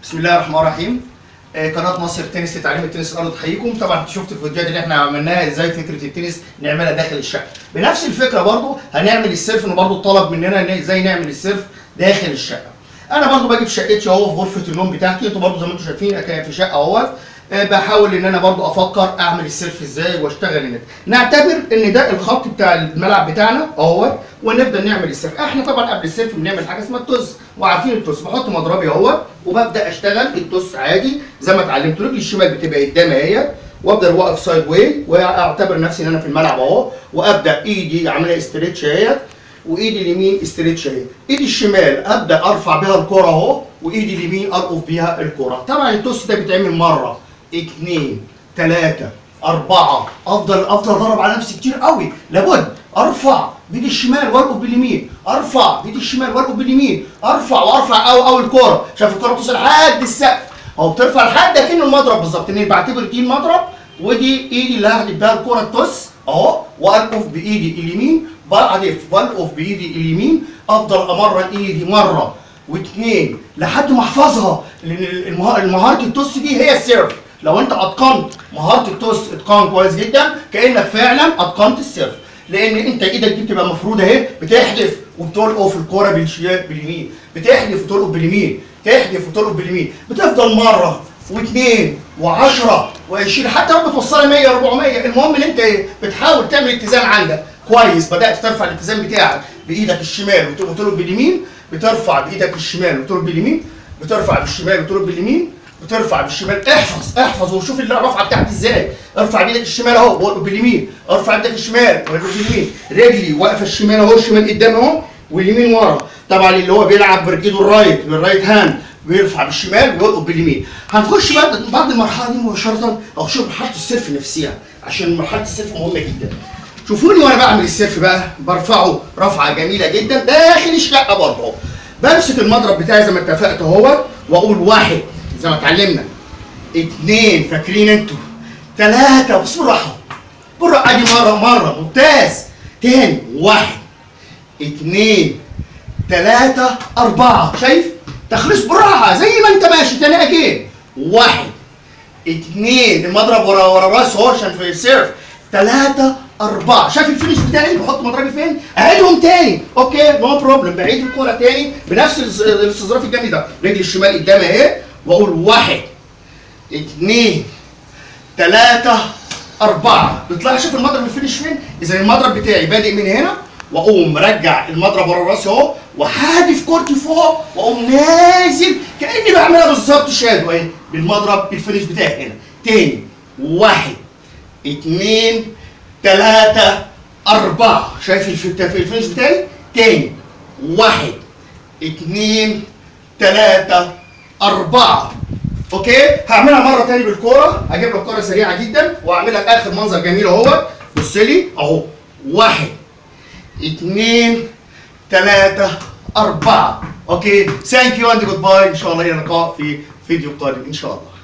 بسم الله الرحمن الرحيم آه، قناه مصر تنس لتعليم التنس الارض تحييكم طبعا انتوا شفتوا الفيديوهات اللي احنا عملناها ازاي فكره التنس نعملها داخل الشقه بنفس الفكره برضو هنعمل السيرف انه برضو طلب مننا ان ازاي نعمل السيرف داخل الشقه انا برضو باجي في شقتي اهو في غرفه النوم بتاعتي انتوا برضو زي ما انتوا شايفين أنا في شقه اهوت آه، بحاول ان انا برضو افكر اعمل السيرف ازاي واشتغل هناك نعتبر ان ده الخط بتاع الملعب بتاعنا اهوت ونبدا نعمل السيرف احنا طبعا قبل السيرف بنعمل حاجه اسمها التوز وعارفين التوز بحط مضربي اهوت وببدا اشتغل التوز عادي زي ما اتعلمت رجلي الشمال بتبقى قدامي اهي وافضل واقف سايد واي واعتبر نفسي ان انا في الملعب اهو وابدا ايدي اعملها استريتش اهيت وايدي اليمين استريتش اهي ايدي الشمال ابدا ارفع بيها الكره اهو وايدي اليمين ارقف بيها الكره طبعا التوس ده بيتعمل مره اتنين تلاته اربعه افضل افضل اضرب على نفسي كتير قوي لابد ارفع بايدي الشمال وارقف باليمين ارفع بايدي الشمال وارقف باليمين ارفع وارفع قوي قوي الكره شايف الكره بتوصل لحد السقف اهو بترفع لحد اكن المضرب بالظبط اني بعتبر دي المضرب ودي ايدي اللي هحدف بيها الكره التوس اهو وارقف بايدي اليمين بحدف والقف بايدي اليمين افضل امرن ايدي مره واثنين لحد ما احفظها لان المه- المهاره التوس دي هي السيرف لو انت اتقنت مهاره التوس اتقان كويس جدا كانك فعلا اتقنت السيرف لان انت ايدك دي بتبقى مفروده اهي بتحدف وبتلقف الكوره بالشمال باليمين بتحدف وتلقف باليمين تحدف وتلقف باليمين بتفضل مره واثنين و10 و20 حتى لو بتوصلها 100 400 المهم ان انت ايه بتحاول تعمل اتزان عندك كويس بدات ترفع الاتزان بتاعك بايدك الشمال وت- وتلقف باليمين بترفع بايدك الشمال وتلقف باليمين بترفع بالشمال وتلقف باليمين بترفع بالشمال احفظ احفظ وشوف الرفعه بتاعتي ازاي ارفع بايدك الشمال اهو والقف باليمين ارفع بايدك الشمال والقف باليمين رجلي واقفه الشمال اهو الشمال قدام اهو واليمين ورا طبعا اللي هو بيلعب بايده الرايت بالرايت هاند بيرفع بالشمال ويلقف باليمين هنخش بعد بعد المرحله دي مباشره او شوف مرحله السيرف نفسها عشان مرحله السيرف مهمه جدا شوفوني وانا بعمل السيرف بقى برفعه رفعه جميله جدا داخل الشقه برضه اهو. بمسك المضرب بتاعي زي ما اتفقت اهوت واقول واحد زي ما اتعلمنا اتنين فاكرين انتوا تلاته بس بالراحه بالراحه ادي مره مره ممتاز تاني واحد اتنين تلاتة أربعة شايف؟ تخلص بالراحة زي ما أنت ماشي تاني أجين واحد اتنين المضرب ورا ورا راسه اهو عشان في السيرف تلاتة أربعة شايف الفينش بتاعي بحط مضربي فين؟ أعيدهم تاني أوكي نو بروبلم بعيد الكورة تاني بنفس الاس- الاستظراف الجميل ده رجلي الشمال قدامي أهي وأقول واحد اتنين تلاتة أربعة بيطلع شوف المضرب الفينش فين؟ إذا المضرب بتاعي بادئ من هنا وأقوم مرجع المضرب ورا راسي أهو وحادف كورتي فوق وأقوم نازل كأني بعملها بالظبط شادو أهي بالمضرب الفينش بتاعي هنا تاني واحد اتنين تلاتة أربعة شايف الف- الفينش بتاعي؟ تاني واحد اتنين تلاتة أربعة اوكي هعملها مره تاني بالكوره هجيب لك كوره سريعه جدا واعمل لك اخر منظر جميل اهو بص لي اهو واحد اتنين تلاته اربعه اوكي ثانك يو اند جود باي ان شاء الله الى اللقاء في فيديو قادم ان شاء الله